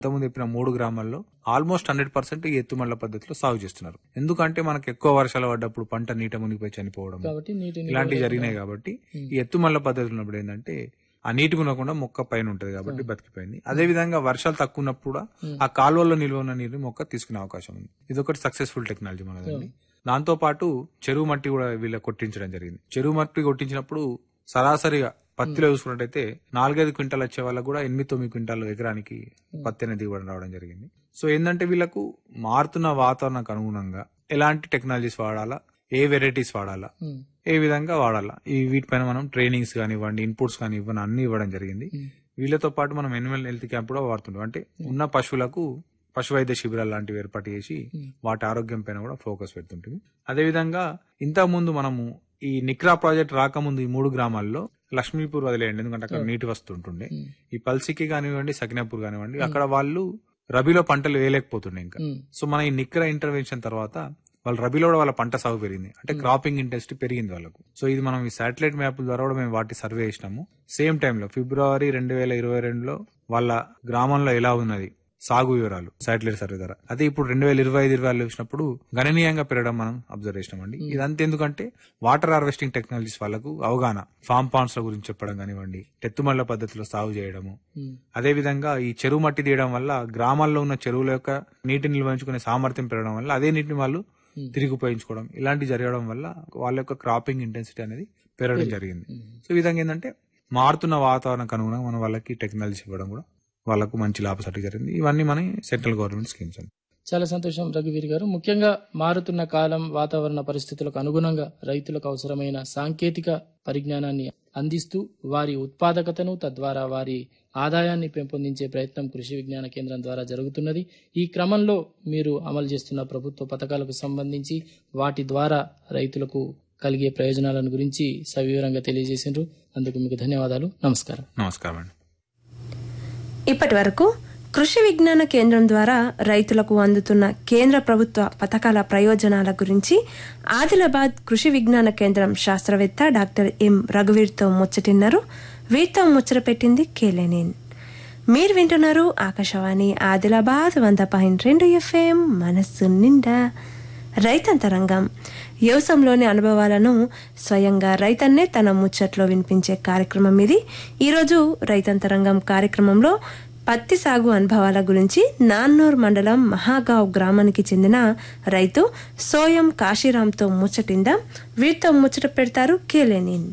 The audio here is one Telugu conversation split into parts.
ఇంతకుముందు చెప్పిన మూడు గ్రామాల్లో ఆల్మోస్ట్ హండ్రెడ్ పర్సెంట్ ఈ ఎత్తుమల్ల పద్ధతిలో సాగు చేస్తున్నారు ఎందుకంటే మనకు ఎక్కువ వర్షాలు పడ్డప్పుడు పంట నీట మునిగిపోయి చనిపోవడం కాబట్టి నీటిని ఇలాంటివి జరిగినాయి కాబట్టి ఈ ఎత్తుమల్ల పద్ధతి ఉన్నప్పుడు ఏంటంటే ఆ నీటి ఉండకుండా మొక్క పైన ఉంటది కాబట్టి బతికిపోయింది అదే విధంగా వర్షాలు తక్కువ ఉన్నప్పుడు కూడా ఆ కాలువల్లో నిల్వ ఉన్న నీరు మొక్క తీసుకునే అవకాశం ఉంది ఇది ఒకటి సక్సెస్ఫుల్ టెక్నాలజీ మనదండి దాంతో పాటు చెరువు మట్టి కూడా వీళ్ళ కొట్టించడం జరిగింది చెరువు మట్టి కొట్టించినప్పుడు సరాసరిగా పత్తిలో చూసుకున్నట్టయితే నాలుగైదు క్వింటాలు వచ్చే వాళ్ళకు కూడా ఎనిమిది తొమ్మిది క్వింటాలు ఎకరానికి పత్తి అనేది దిగుబడి రావడం జరిగింది సో ఏంటంటే వీళ్ళకు మారుతున్న వాతావరణానికి అనుగుణంగా ఎలాంటి టెక్నాలజీస్ వాడాలా ఏ వెరైటీస్ వాడాలా ఉమ్, ఏ విధంగా వాడాలా ఈ వీటిపైన మనం ట్రైనింగ్స్ కానివ్వండి ఇన్పుట్స్ కానీ ఇవ్వని అన్ని ఇవ్వడం జరిగింది వీళ్ళతో పాటు మనం ఎనిమల్ హెల్త్ క్యాంప్ కూడా వాడుతుంటాం అంటే ఉన్న పశువులకు పశు వైద్య శిబిరాలు లాంటివి ఏర్పాటు చేసి వాటి ఆరోగ్యం పైన కూడా ఫోకస్ పెడుతుంటుంది అదేవిధంగా ఇంతకు ముందు మనము ఈ నిక్రా ప్రాజెక్ట్ రాకముందు ఈ మూడు గ్రామాల్లో లక్ష్మీపూర్ వదిలేయండి ఎందుకంటే అక్కడ నీటి వస్తుంటుండే ఈ పల్సికి కానివ్వండి సకినాపూర్ కానివ్వండి అక్కడ వాళ్ళు రబీలో పంటలు వేయలేకపోతుండే ఇంకా ఉమ్, సో మన ఈ నిక్రా ఇంటర్వెన్షన్ తర్వాత వాళ్ళు రబీలో కూడా వాళ్ళ పంట సాగు పెరిగింది అంటే క్రాపింగ్ ఇంటెన్సిటీ పెరిగింది వాళ్ళకు సో ఇది మనం ఈ శాటిలైట్ మ్యాప్ ద్వారా కూడా మేము వాటి సర్వే చేసినాము సేమ్ టైంలో ఫిబ్రవరి రెండు వేల ఇరవై రెండులో వాళ్ళ గ్రామంలో ఎలా ఉన్నది సాగు వివరాలు శాటిలైట్ సర్వే ద్వారా అదే ఇప్పుడు రెండు వేల ఇరవై ఐదు ఇరవై ఆరులో చూసినప్పుడు గణనీయంగా పెరగడం మనం అబ్జర్వ్ చేసినామండి ఇదంతా ఎందుకంటే వాటర్ హార్వెస్టింగ్ టెక్నాలజీస్ వాళ్ళకు అవగాహన ఫామ్ పాండ్స్ గురించి చెప్పడం కానివ్వండి టెత్తుమల్ల పద్ధతిలో సాగు చేయడము ఉమ్, అదే విధంగా ఈ చెరువు మట్టి తీయడం వల్ల గ్రామాల్లో ఉన్న చెరువుల యొక్క నీటిని నిల్వహించుకునే సామర్థ్యం పెరగడం వల్ల అదే నీటిని వాళ్ళు తిరిగి ఉపయోగించుకోవడం ఇలాంటి జరగడం వల్ల వాళ్ళ యొక్క క్రాపింగ్ ఇంటెన్సిటీ అనేది పెరగడం జరిగింది సో ఈ విధంగా ఏంటంటే మారుతున్న వాతావరణానికి అనుగుణంగా మనం వాళ్ళకి టెక్నాలజీ ఇవ్వడం కూడా వాళ్ళకు మంచి లాభసాటి జరిగింది ఇవన్నీ మన సెంట్రల్ గవర్నమెంట్ స్కీమ్స్ అండి చాలా సంతోషం రఘువీర్ గారు ముఖ్యంగా మారుతున్న కాలం వాతావరణ పరిస్థితులకు అనుగుణంగా రైతులకు అవసరమైన సాంకేతిక పరిజ్ఞానాన్ని అందిస్తూ వారి ఉత్పాదకతను తద్వారా వారి ఆదాయాన్ని పెంపొందించే ప్రయత్నం కృషి విజ్ఞాన కేంద్రం ద్వారా జరుగుతున్నది ఈ క్రమంలో మీరు అమలు చేస్తున్న ప్రభుత్వ పథకాలకు సంబంధించి వాటి ద్వారా రైతులకు కలిగే ప్రయోజనాలను గురించి సవివరంగా తెలియజేసిండ్రు అందుకు మీకు ధన్యవాదాలు నమస్కారం నమస్కారం అండి ఇప్పటి వరకు కృషి విజ్ఞాన కేంద్రం ద్వారా రైతులకు అందుతున్న కేంద్ర ప్రభుత్వ పథకాల ప్రయోజనాల గురించి ఆదిలాబాద్ కృషి విజ్ఞాన కేంద్రం శాస్త్రవేత్త డాక్టర్ ఎం రఘువీర్తో ముచ్చటిన్నారు వీరితో ముచ్చట పెట్టింది కేలేనేన్ మీరు వింటున్నారు ఆకాశవాణి ఆదిలాబాద్ వంద పాయింట్ రెండు ఎఫ్ఎం మనస్సు నిండా రైతంతరంగం వ్యవసాయంలోని అనుభవాలను స్వయంగా రైతన్నే తన ముచ్చట్లో వినిపించే కార్యక్రమం ఇది ఈరోజు రైతంతరంగం కార్యక్రమంలో పత్తి సాగు అనుభవాల గురించి నాన్నూర్ మండలం మహాగావ్ గ్రామానికి చెందిన రైతు సోయం కాశీరాంతో ముచ్చటిందాం వీరితో ముచ్చట పెడతారు కేలేనిన్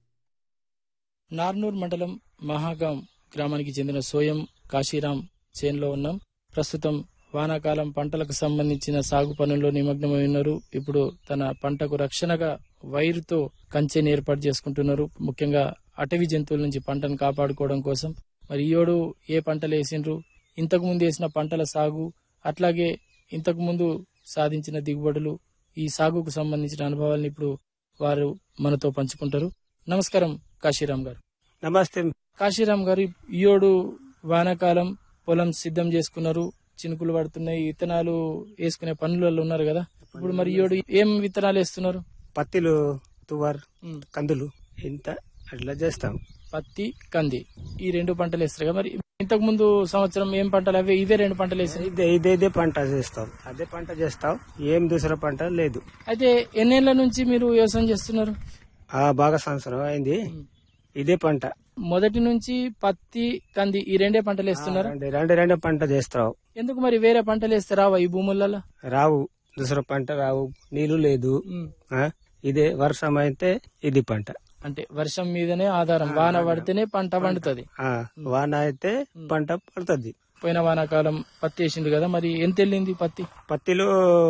నార్నూర్ మండలం మహాగాం గ్రామానికి చెందిన సోయం కాశీరాం చేన్లో ఉన్నాం ప్రస్తుతం వానాకాలం పంటలకు సంబంధించిన సాగు పనుల్లో నిమగ్నమై ఉన్నారు ఇప్పుడు తన పంటకు రక్షణగా వైరుతో కంచెని ఏర్పాటు చేసుకుంటున్నారు ముఖ్యంగా అటవీ జంతువుల నుంచి పంటను కాపాడుకోవడం కోసం మరి ఈయోడు ఏ పంటలు వేసిండ్రు ఇంతకు ముందు వేసిన పంటల సాగు అట్లాగే ఇంతకు ముందు సాధించిన దిగుబడులు ఈ సాగుకు సంబంధించిన అనుభవాలను ఇప్పుడు వారు మనతో పంచుకుంటారు నమస్కారం కాశీరాం గారు నమస్తే కాశీరాం గారు ఈయోడు వానాకాలం పొలం సిద్ధం చేసుకున్నారు చినుకులు పడుతున్నాయి విత్తనాలు వేసుకునే పనులలో ఉన్నారు కదా ఇప్పుడు మరి ఈయోడు ఏం విత్తనాలు వేస్తున్నారు పత్తిలు తువర్ ఉమ్, కందులు ఇంత అట్లా చేస్తాం పత్తి కంది ఈ రెండు పంటలు వేస్తారు కదా మరి ఇంతకు ముందు సంవత్సరం ఏం పంటలు అవే ఇవే రెండు పంటలు వేసారు ఇదే ఇదే ఇదే పంట చేస్తాం అదే పంట చేస్తాం ఏం దూసర పంట లేదు అయితే ఎన్నేళ్ల నుంచి మీరు వ్యవసాయం చేస్తున్నారు ఆ బాగా సంవత్సరం అయింది ఇదే పంట మొదటి నుంచి పత్తి కంది ఈ రెండే పంటలు వేస్తున్నారు రెండు రెండు రెండు పంట చేస్తాం ఎందుకు మరి వేరే పంటలు వేస్తే రావా ఈ భూములలో రావు దూసర పంట రావు నీళ్లు లేదు ఆ, ఇదే వర్షం అయితే ఇది పంట అంటే వర్షం మీదనే ఆధారం వాన పడితేనే పంట పండుతుంది ఆ, వాన అయితే పంట పడుతుంది పోయిన వానాకాలం పత్తి వేసిండు కదా మరి ఎంత వెళ్ళింది పత్తి పత్తిలో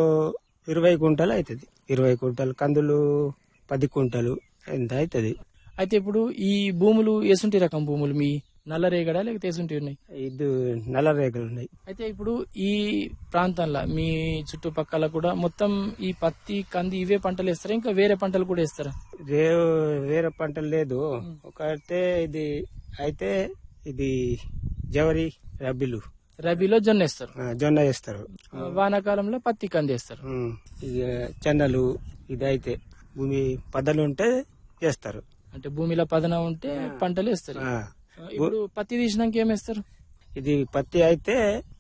ఇరవై కుంటలు అవుతుంది ఇరవై కుంటలు కందులు పది కుంటలు ఎంత అవుతుంది అయితే ఇప్పుడు ఈ భూములు ఎసుంటి రకం భూములు మీ నల్లరేగడా లేకపోతే ఎసుంటి ఉన్నాయి ఇది నల్ల రేగలు ఉన్నాయి అయితే ఇప్పుడు ఈ ప్రాంతంలో మీ చుట్టుపక్కల కూడా మొత్తం ఈ పత్తి కంది ఇవే పంటలు వేస్తారా ఇంకా వేరే పంటలు కూడా వేస్తారా రే- వేరే పంటలు లేదు ఒకటే ఇది అయితే ఇది జవరి రబ్బిలు రబీలో జొన్న వేస్తారు ఆ, జొన్న వేస్తారు వానాకాలంలో పత్తి కంది వేస్తారు ఉమ్, ఇక చెన్నలు ఇది అయితే భూమి పదలు ఉంటే చేస్తారు అంటే భూమిలో పదన ఉంటే పంటలు వేస్తారు ఆ, ఇప్పుడు పత్తి తీసినాక ఏం వేస్తారు ఇది పత్తి అయితే